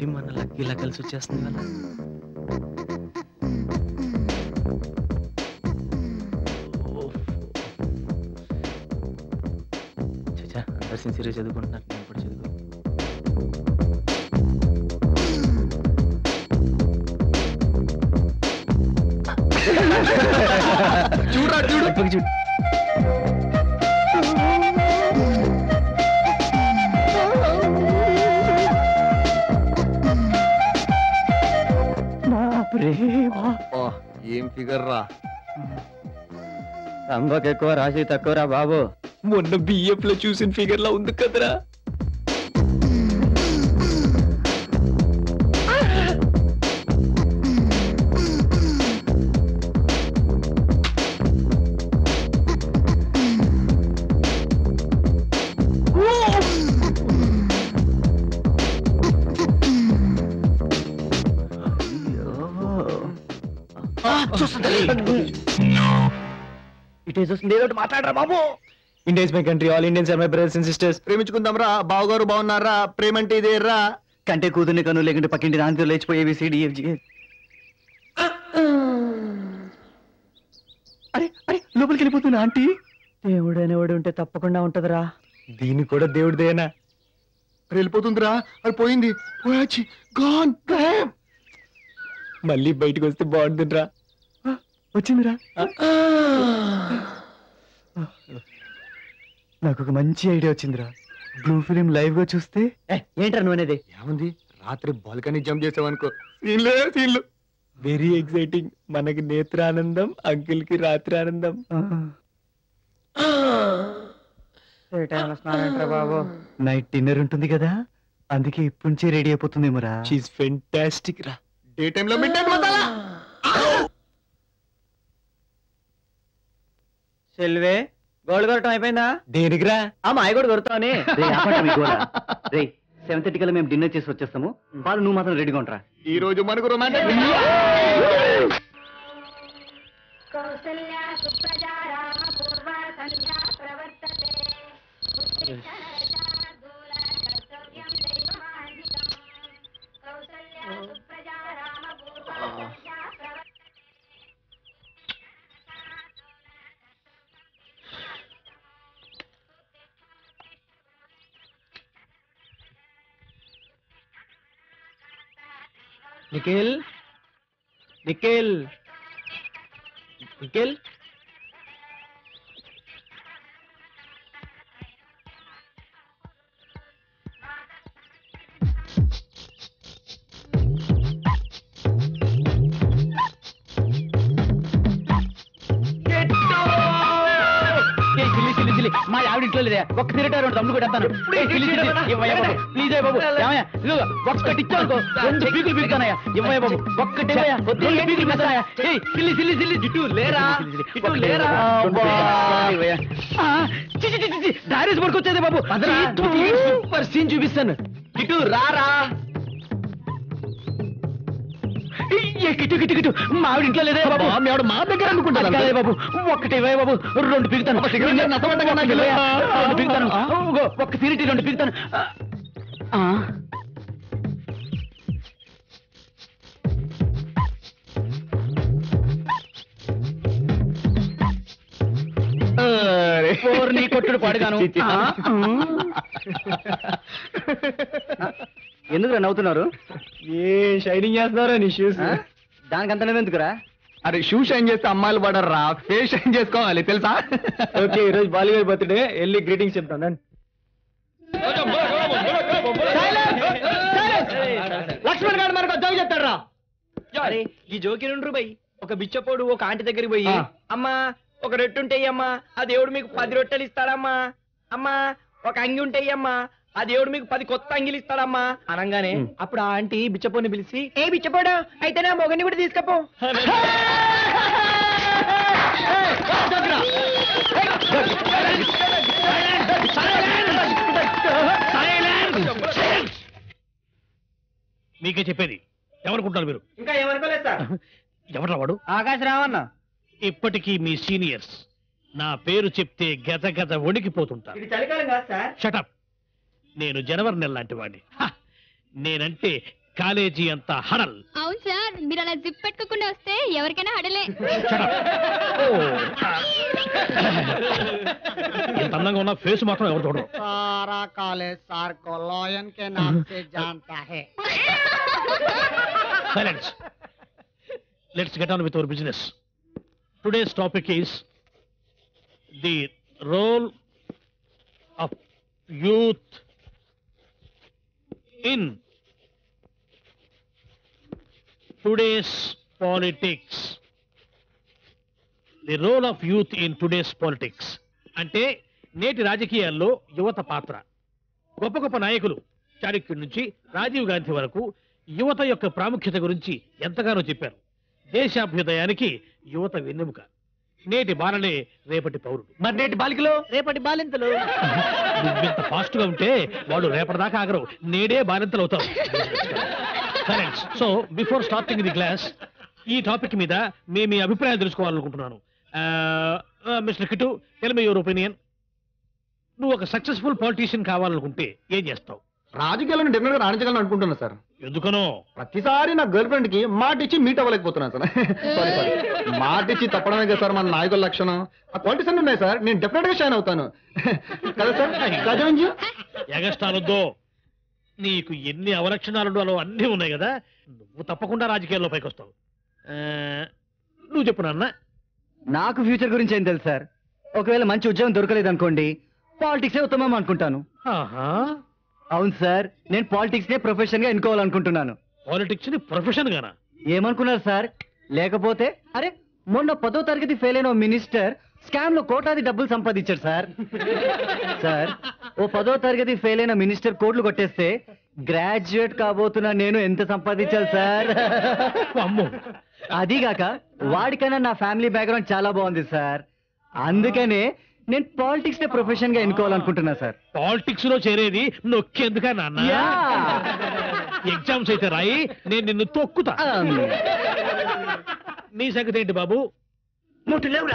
ఏంటి మన లక్ ఇలా కలిసి వచ్చేస్తుంది కదా చచ్చా అందరు సిన్సియర్గా చదువుకుంటున్నారు నేను కూడా చదువు చూడరా చూడు పక్కకి చూడు అబ్బా, ఏం ఫిగర్ రా రంగకి ఎక్కువ రాసి తక్కువరా బాబు మొన్న బిఎఫ్ లో చూసిన ఫిగర్ లా ఉంది కదరా ఇటే చూస్తుంది ఏదో ఒకటి మాట్లాడరా బాబు Indians my country all Indians are my brothers and sisters ప్రేమించుకుందాం రా బావగారు బాగున్నారా ప్రేమ అంటే ఇదే రా కంటే కూతుర్ని కను లేకుంటే పక్కింటి దాంతో లేచిపోయేవి సిడిఎఫ్జి అరే అరే లోపలికి వెళ్ళిపోతున్నా ఆంటీ దేవుడు అనేవాడు ఉంటే తప్పకుండా ఉంటదిరా దీని కూడా దేవుడిదేనా మరి వెళ్ళిపోతుందిరా అది పోయింది పోయాచి గాన్ మళ్ళీ బయటకు వస్తే బాగుంటుందిరా వచ్చిందిరా నాకు ఒక మంచి ఐడియా వచ్చిందిరా బ్లూ ఫిలిం లైవ్ గా చూస్తే ఏంట్రా నువ్వు అనేది ఏముంది రాత్రి బాల్కనీ జంప్ చేసావనుకో సీన్లే సీన్లు వెరీ ఎక్సైటింగ్ మనకి నేత్రానందం అంకిల్ కి రాత్రి ఆనందం బాబు నైట్ డిన్నర్ ఉంటుంది కదా అందుకే ఇప్పటి నుంచే రెడీ అయిపోతుందేమోరా షీస్ ఫెంటాస్టిక్ రా డే టైంలో మిడ్ నైట్ మసాలా సెల్వే గోల్డ్ కొరటం అయిపోయిందా దేనికిరా ఆ మాయ కూడా కొడతావని రే సెవెన్ థర్టీ కల్లా మేము డిన్నర్ చేసి వచ్చేస్తాము వాళ్ళు నువ్వు మాత్రం రెడీగా ఉంటారా ఈ రోజు మనకు రొమాంటిక్ కౌసల్యా సుప్రజా రామ పూర్వ సంధ్యా ప్రవర్తతే ఉత్తిష్టనరశార్దూల కర్తవ్యం దైవమాన్వితం కౌసల్యా సుప్రజా రామ పూర్వ సంధ్యా ప్రవర్తతే నిఖిల్ నిఖిల్ నిఖిల్ మా ఆవిడ ఇంట్లో లేదే ఒక్క తిరటారు తమ్ముడు కూడా ఎత్తాను ప్లీజ్ బాబు ఏమయ్యా ఇదిగో ఒక్క కట్టిచ్చావు అనుకో రెండు పీకులు పీకుతానయ్యా ఇవ్వయ్య బాబు ఒక్కటే రెండు పీకులు పీకుతానయ్యా ఏయ్ సిల్లి సిల్లి సిల్లి జిట్టు లేరా ఇటు లేరా డైరీస్ పడుకొచ్చేదే బాబు సూపర్ సీన్ చూపిస్తాను ఇటు రారా కిటు కిటు కిటు మా ఆవిడ ఇంట్లో లేదే బాబు మీ ఆవిడ మా దగ్గర అనుకుంటారా? అది కాదే బాబు ఒక్కటే ఇవ్వయ్య బాబు రెండు పీకుతాను సిగరెట్ నేను నచ్చబడ్డా నాకు ఇవ్వయ్యా. తెలియదు. రెండు పీకుతాను ఇగో, ఒక్క సిగరెట్ రెండు పీకుతాను ఆ. ఓరి నీ కొట్టుడు పడగాను ఎందుకు నవ్వుతున్నారు ఏ షైనింగ్ చేస్తున్నారా నీ షూస్ దానికంత ఎందుకురా అరే షూ షైన్ చేస్తే అమ్మాయిలు పడర్రా ఫేస్ షైన్ చేసుకోవాలి తెలుసా ఓకే ఈరోజు బాలీగారి బర్త్డే వెళ్ళి గ్రీటింగ్స్ చెప్తాను రండి. లక్ష్మణ్ గారు మనకు జోగి చెప్తారా అరే ఈ జోకి నుండ్రు బై ఒక బిచ్చపోడు ఒక ఆంటీ దగ్గరికి పోయి ఆ. అమ్మా ఒక రొట్టె ఉంటాయి అమ్మా ఆ దేవుడు మీకు పది రొట్టెలు ఇస్తాడమ్మా అమ్మా ఒక అంగి ఉంటాయి అమ్మా ఆ దేవుడు మీకు పది కొత్త అంగిలు ఇస్తాడమ్మా అనగానే అప్పుడు ఆ ఆంటీ బిచ్చపోని పిలిచి ఏ బిచ్చపోడు అయితే నా మొగని కూడా తీసుకపో మీకే చెప్పేది ఎవరుకుంటారు మీరు ఇంకా ఏమనుకోలేదు సార్ ఎవరు వాడు ఆకాశ రావన్న ఇప్పటికీ మీ సీనియర్స్ నా పేరు చెప్తే గజ గజ వణికిపోతుంటారు ఇది చలికాలం కాదు సార్ షటప్ నేను జనవరి నెల లాంటి వాడిని హ! నేనంటే కాలేజీ అంతా హడల్ అవును సార్ మీరు అలా జిప్ పెట్టుకోకుండా వస్తే ఎవరికైనా హడలే ఎంత అందంగా ఉన్న ఫేస్ మాత్రం ఎవరు చూడరు सारा कॉलेज सार को लॉयन के नाम से जानता है Silence. Let's get on with our business. Today's topic is the role of youth in today's politics. The role of youth in today's politics. అంటే నేటి రాజకీయాల్లో యువత పాత్ర గొప్ప గొప్ప నాయకులు చాణక్యుడి నుంచి రాజీవ్ గాంధీ వరకు యువత యొక్క ప్రాముఖ్యత గురించి ఎంతగానో చెప్పారు దేశాభ్యుదయానికి యువత వెన్నెముక నేటి బాలలే రేపటి పౌరుడు మరి నేటి బాలికలో రేపటి బాలింతలు నువ్వింత ఫాస్ట్ గా ఉంటే వాళ్ళు రేపటిదాకా ఆగరు నేడే బాలింతలు అవుతారు so before starting the class ఈ టాపిక్ మీద మీ మీ అభిప్రాయం తెలుసుకోవాలనుకుంటున్నాను mister Kittu tell me your opinion నువ్వు ఒక సక్సెస్ఫుల్ పాలిటీషియన్ కావాలనుకుంటే ఏం చేస్తావు రాజకీయాలను డెఫినెట్ గా రాణించగలను అనుకుంటున్నా సార్ ఎందుకనో ప్రతిసారి నా గర్ల్ ఫ్రెండ్ కి మాట ఇచ్చి మీట్ అవ్వలేకపోతున్నాను సార్ సారీ సారీ మాట ఇచ్చి తప్పడమే కదా సార్ మన నాయకుల లక్షణం ఆ క్వాలిటీస్ అన్ని ఉన్నాయి సార్ నేను డెఫినెట్ గా షైన్ అవుతాను కదా సార్ రాజవంజీ ఎగస్టాలొద్దు నీకు ఎన్ని అవలక్షణాలు అన్నీ ఉన్నాయి కదా నువ్వు తప్పకుండా రాజకీయాల్లో పైకి వస్తావు ఆ, నువ్వు చెప్పు నాన్న నాకు ఫ్యూచర్ గురించి ఏం తెలుసు సార్ ఒకవేళ మంచి ఉద్యోగం దొరకలేదు అనుకోండి పాలిటిక్సే ఉత్తమం అనుకుంటాను ఆహా అవును సార్ నేను పాలిటిక్స్ నే ప్రొఫెషన్ గా ఎన్నుకోవాలనుకుంటున్నాను పాలిటిక్స్ ని ప్రొఫెషన్ గానా ఏమనుకున్నారు సార్ లేకపోతే అరే మొన్న పదో తరగతి ఫెయిల్ అయిన ఓ మినిస్టర్ స్కామ్ లో కోటాది డబ్బులు సంపాదించారు సార్ సార్ ఓ పదో తరగతి ఫెయిల్ అయిన మినిస్టర్ కోట్లు కొట్టేస్తే గ్రాడ్యుయేట్ కాబోతున్నా నేను ఎంత సంపాదించాలి సార్ అమ్మో అదీగాక వాడికన్నా నా ఫ్యామిలీ బ్యాక్గ్రౌండ్ చాలా బాగుంది సార్ అందుకనే నేను పాలిటిక్స్ నే ప్రొఫెషన్ గా ఎన్నుకోవాలనుకుంటున్నా సార్ పాలిటిక్స్ లో చేరేది నొక్కేందుకా నాన్న యా. ఎగ్జామ్స్ అయితే రాయి నేను నిన్ను తొక్కుతా Um, నీ సంగతి ఏంటి బాబు ముట్టు లేవురా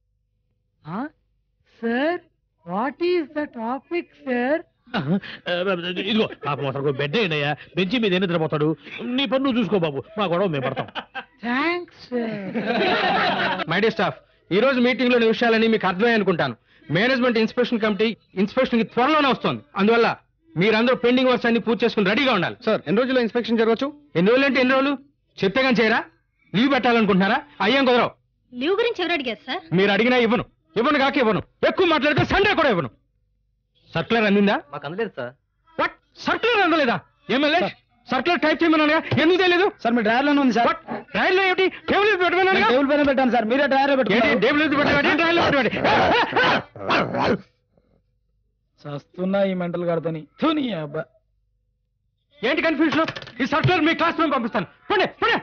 sir what is the topic sir ఇదిగో పాపం అసలు బెడ్ అయ్యా బెంచి మీద ఎన్ని నిద్రపోతాడు నీ పన్ను నువ్వు చూసుకో బాబు మా గొడవ మేము పడతాం థ్యాంక్స్ మై డే స్టాఫ్ ఈ రోజు మీటింగ్ లోని విషయాలని మీకు అర్థమయ్యాయి అనుకుంటాను మేనేజ్మెంట్ ఇన్స్పెక్షన్ కమిటీ ఇన్స్పెక్షన్ కి త్వరలోనే వస్తుంది అందువల్ల మీరందరూ పెండింగ్ వర్క్స్ అన్ని పూర్తి చేసుకుని రెడీగా ఉండాలి సార్ ఎన్ని రోజుల్లో ఇన్స్పెక్షన్ జరగచ్చు ఎన్ని రోజులు అంటే ఎన్ని రోజులు చెప్తే కానీ చేయరా లీవ్ పెట్టాలనుకుంటున్నారా అయ్యాం కుదరవు లీవ్ గురించి ఎవరు అడిగారు సార్ మీరు అడిగినా ఇవ్వను ఇవ్వను కాక ఇవ్వను ఎక్కువ మాట్లాడితే సండే కూడా ఇవ్వను సర్క్యులర్ అందిందా మాకు అందలేదు సార్ వాట్ సర్క్యులర్ అందలేదా ఎమ్మెల్యే సర్క్యులర్ టైప్ చేయమన్నా ఎందుకు తెలియదు సార్ మీ డ్రైవర్ లోనే ఉంది సార్ వాట్ రైల్లో ఏమిటి టేబుల్ మీద పెట్టమన్నానుగా? టేబుల్ పైన పెట్టాను సార్ మీరే డ్రైవర్ ఏంటి టేబుల్ మీద పెట్టమంటే రైల్లో పెట్టమంటే చస్తున్నా ఈ మెంటల్ గారితోని తుని అబ్బా ఏంటి కన్ఫ్యూజన్ ఈ సర్క్యులర్ మీ క్లాస్ రూమ్ పంపిస్తాను పండి పండి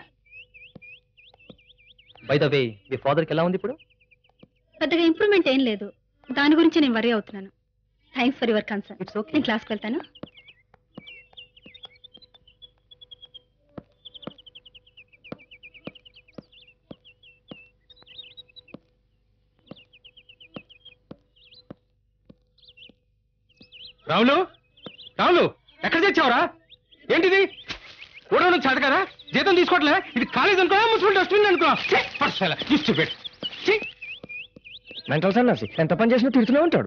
బై ద వే మీ ఫాదర్ కి ఎలా ఉంది ఇప్పుడు పెద్దగా ఇంప్రూవ్మెంట్ ఏం లేదు దాని గురించి నేను వరీ అవుతున్నాను thanks for your concern it's okay నేను క్లాస్కి వెళ్తాను రావులు రావులు ఎక్కడ తెచ్చావురా ఏంటిది ఊడవడం చాట కదా జీతం తీసుకోవట్లే ఇది కాలేజ్ అనుకున్నా మున్సిపల్ డస్ట్బిన్ అనుకున్నా ఇష్ట పెట్టి మెంటల్ సన్నాసి ఎంత పని చేసినా తిడుతూనే ఉంటాడు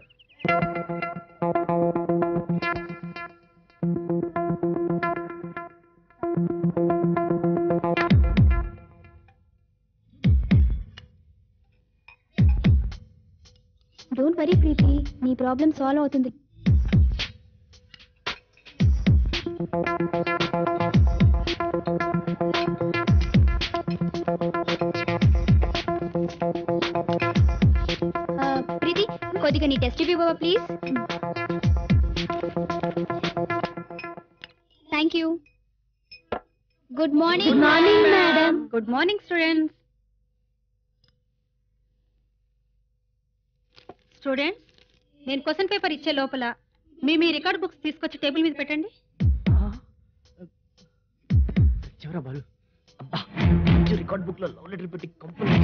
డోంట్ వరీ ప్రీతి నీ ప్రాబ్లం సాల్వ్ అవుతుంది ఆ, ప్రీతి కొద్దిగా నీ టెస్ట్ ఇవ్వవా please thank you good morning good morning madam good morning students students నేను క్వశ్చన్ పేపర్ ఇచ్చే లోపల మీ మీ రికార్డ్ బుక్స్ తీసుకొచ్చి టేబుల్ మీద పెట్టండి చివరా బాలు అబ్బా రికార్డ్ బుక్ లో లవ్ లెటర్ పెట్టి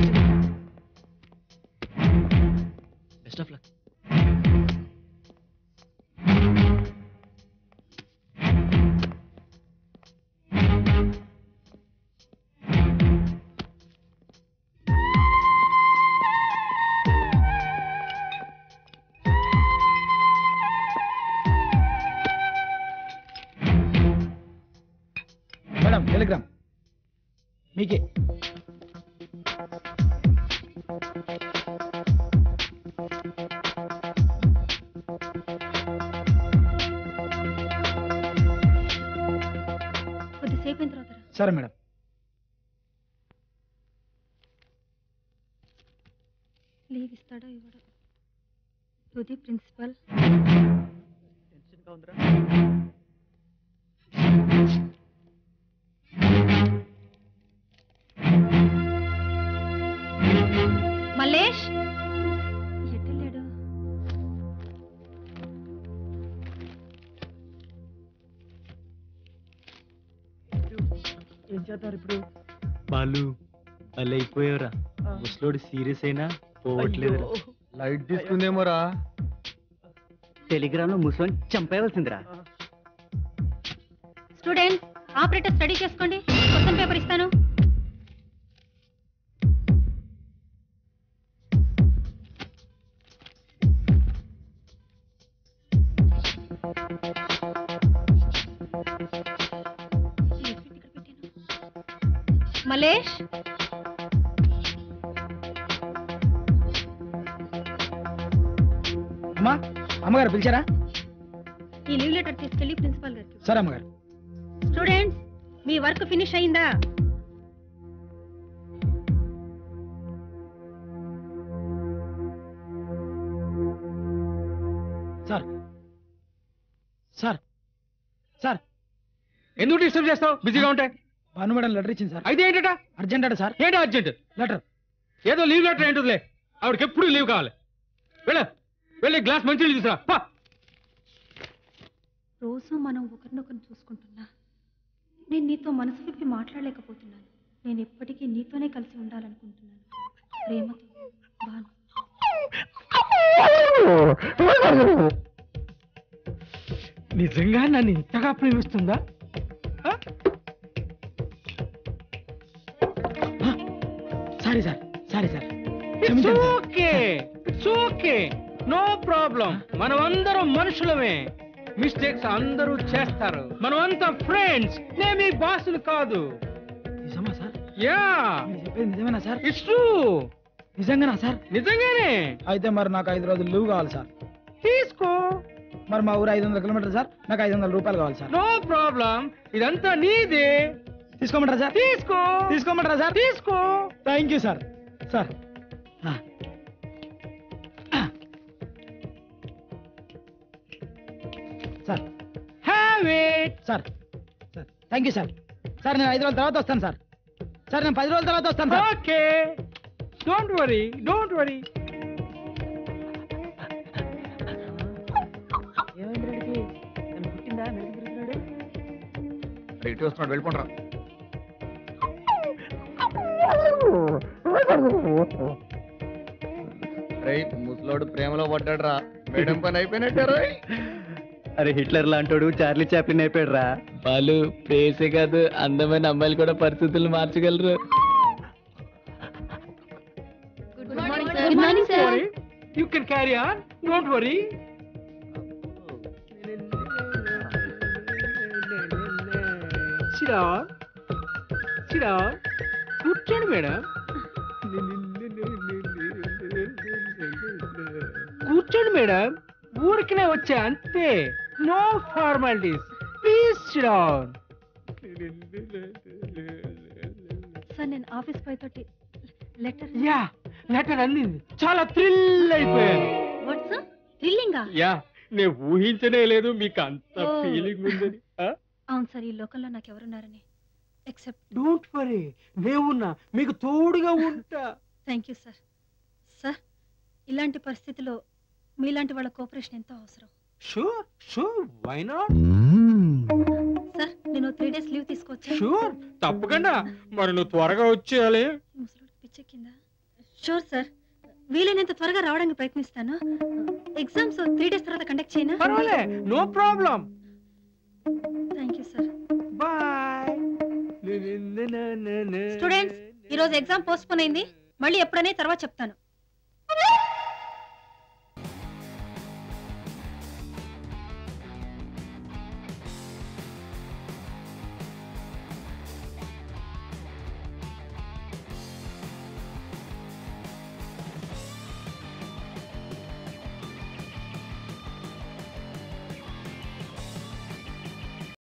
best of luck telegram telegram మీకే కొద్దిసేపు అయిన తర్వాత రా. సరే మేడం లీవ్ ఇస్తాడో ఇవ్వడో టు ది ప్రిన్సిపల్ మల్లేష్ ఎట్టలేడు ఏం చేస్తారు ఇప్పుడు బాలు అలా అయిపోయావురా ముసలోడు సీరియస్ అయినా పోవట్లేదురా లైట్ తీసుకుందేమోరా టెలిగ్రామ్ లో ముసలోని చంపేయవలసిందిరా స్టూడెంట్స్ ఆపరేటర్ స్టడీ చేసుకోండి క్వశ్చన్ పేపర్ ఇస్తాను మలేష్ అమ్మా అమ్మగారు పిలిచారా ఈ లీవ్ లెటర్ తీసుకెళ్లి ప్రిన్సిపాల్ గారికి సరే అమ్మగారు స్టూడెంట్స్ మీ వర్క్ ఫినిష్ అయిందా సార్ సార్ సార్ ఎందుకు డిస్టర్బ్ చేస్తావు బిజీగా ఉంటే భాను మేడం లెటర్ ఇచ్చింది సార్ అయితే ఏంటట అర్జెంట్ అట సార్ ఏంటో అర్జెంట్ లెటర్ ఏదో లీవ్ లెటర్ ఏంటిదిలే ఆవిడకి ఎప్పుడు లీవ్ కావాలి వెళ్ళ వెళ్ళి గ్లాస్ మంచి తీసుకురా పా రోజు మనం ఒకరినొకరు చూసుకుంటున్నా నేను నీతో మనసు విప్పి మాట్లాడలేకపోతున్నాను నేను ఎప్పటికీ నీతోనే కలిసి ఉండాలనుకుంటున్నాను ప్రేమతో బాను నిజంగా నన్ను ఇంతగా ప్రేమిస్తుందా sorry sir sorry sir it's క్షమించండి sir. Okay it's okay no problem మనం అందరం మనుషులమే మిస్టేక్స్ అందరూ చేస్తారు మనం అంతా ఫ్రెండ్స్ నేను మీ బాసులు కాదు నిజమా సార్ యా మీరు చెప్పేది నిజమేనా సార్ ఇట్స్ ట్రూ నిజంగానా సార్ నిజంగానే అయితే మరి నాకు ఐదు రోజులు లీవ్ కావాలి సార్ తీసుకో మరి మా ఊరు ఐదు వందల కిలోమీటర్ సార్ నాకు ఐదు వందల రూపాయలు కావాలి సార్ నో ప్రాబ్లం ఇదంతా నీదే తీసుకోమంటారా సార్ తీసుకో తీసుకోమంటారా సార్ తీసుకో థ్యాంక్ యూ సార్ సార్ ఆ. ఆ. Sir have it sir sir thank you sir sir నేను ఐదు రోజుల తర్వాత వస్తాను సార్ సార్ నేను పది రోజుల తర్వాత వస్తాను sir okay don't worry don't worry ఇటు వస్తున్నాడు వెళ్ళిపోండ్రా రేయ్ ముసలోడు ప్రేమలో పడ్డాడు రా మేడం పని అయిపోయినట్టారు అరే హిట్లర్ లాంటోడు చార్లీ చాప్లిన్ అయిపోయాడు రా వాళ్ళు ప్రేసే కాదు అందమైన అమ్మాయిలు కూడా పరిస్థితులు మార్చగలరు good morning sir you can carry on don't worry సిరా సిరా కూర్చోండి మేడం కూర్చోండి మేడం ఊరికినే వచ్చా అంతే no formalities please sit down sir నేను ఆఫీస్ బాయ్ తోటి లెటర్ యా లెటర్ అందింది చాలా థ్రిల్ అయిపోయాను వాట్ సార్ థ్రిల్లింగా యా నేను ఊహించనే లేదు మీకు అంత Oh. ఫీలింగ్ ఉందని అవును సార్ ఈ లోకంలో నాకు ఎవరున్నారని ఎక్సెప్ట్ డోంట్ వరీ నేనున్నా మీకు తోడుగా ఉంటా థ్యాంక్ యూ సార్ సార్ ఇలాంటి పరిస్థితిలో మీలాంటి వాళ్ళ కోఆపరేషన్ ఎంతో అవసరం sure sure why not sir నేను త్రీ డేస్ లీవ్ తీసుకోవచ్చా షూర్ తప్పకుండా మరి నువ్వు త్వరగా వచ్చేయాలి ముసలోడికి పిచ్చెక్కిందా షూర్ సార్ వీలైనంత త్వరగా రావడానికి ప్రయత్నిస్తాను ఎగ్జామ్స్ త్రీ డేస్ తర్వాత కండక్ట్ చేయనా పర్వాలే no problem thank you sir bye students ఈ రోజు ఎగ్జామ్ పోస్ట్ పోన్ అయింది మళ్ళీ ఎప్పుడనే తర్వాత చెప్తాను